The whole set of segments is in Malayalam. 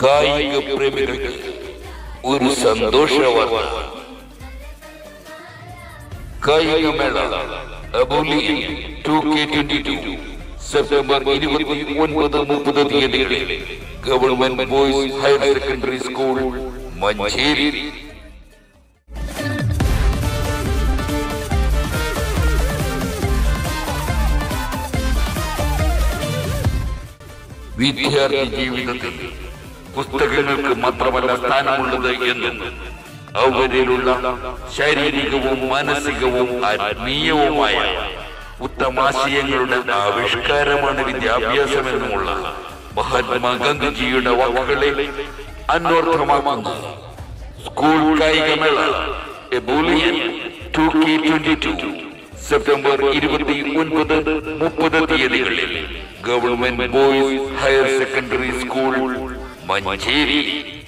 കായിക പ്രേമികൾക്ക് ഒരു സന്തോഷ വാർത്ത കായികമേള അബോലിയൻ two K twenty two September ഇരുപത്തി ഒൻപത് മുപ്പത് തീയതികളിൽ government boys higher secondary school Manjeri വിദ്യാർത്ഥി ജീവിതത്തിൽ പുസ്തകങ്ങൾക്ക് മാത്രമല്ല സ്ഥാനമുള്ളത് എന്നും അവരിലുള്ള ശാരീരികവും മാനസികവും ആത്മീയവുമായ ഉത്തമാശയങ്ങളുടെ ആവിഷ്കാരമാണ് വിദ്യാഭ്യാസമെന്നുമുള്ള മഹാത്മാഗാന്ധിജിയുടെ വാക്കുകളെ അന്വർത്ഥമാക്കുന്ന സ്കൂൾ കായികമേള എബോലിയൻ two K twenty two September ഇരുപത്തി ഒൻപത് മുപ്പത് തീയതികളിൽ government boys higher secondary school Manjeri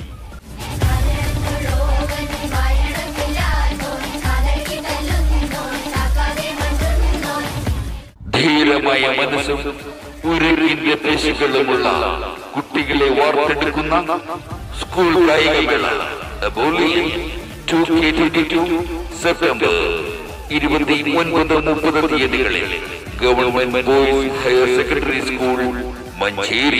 ധീരമായ മനസ്സും ഉരുകിന്റെ പേശികളുമുള്ള കുട്ടികളെ വാർത്തെടുക്കുന്ന സ്കൂൾ കായികമേള അബോലിയൻ two K twenty two September ഇരുപത്തി ഒൻപത് മുപ്പത് തീയതികളിൽ government boys higher secondary school Manjeri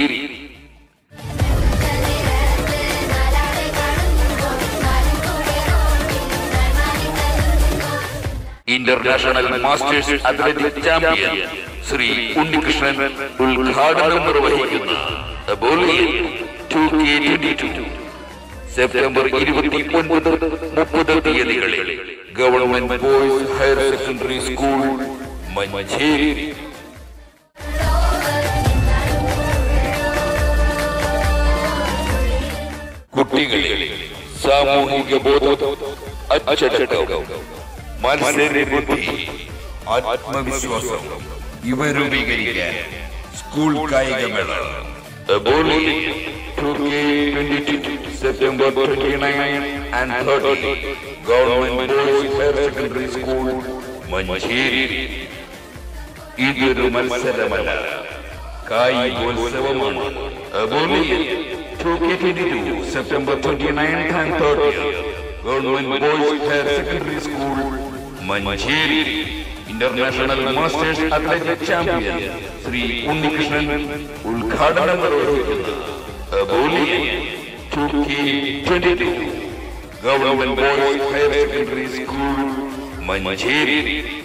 international masters athletic champion Shri Unnikrishnan ഉദ്ഘാടനം നിർവഹിക്കുന്ന അബോലിയൻ two K twenty two September ഇരുപത്തി ഒൻപത് മുപ്പത് തീയതികളിൽ government boys higher secondary school Manjeri കുട്ടികളിൽ സാമൂഹിക ബോധം അച്ചടക്കം മത്സര ബുദ്ധി ആത്മവിശ്വാസം ഇവ രൂപീകരിക്കാൻ സ്കൂൾ കായികമേള അബോലി September twenty nine and thirty government boys higher secondary school Manjeri ഇതൊരു മത്സരമല്ല കായികോത്സവമാണ് അബോലി September twenty nine and thirty government boys higher secondary school Manjeri international masters athletic champion Shri Unnikrishnan ഉദ്ഘാടനം നിർവഹിക്കുന്ന അബോലിയൻ two K twenty two government boys higher secondary school Manjeri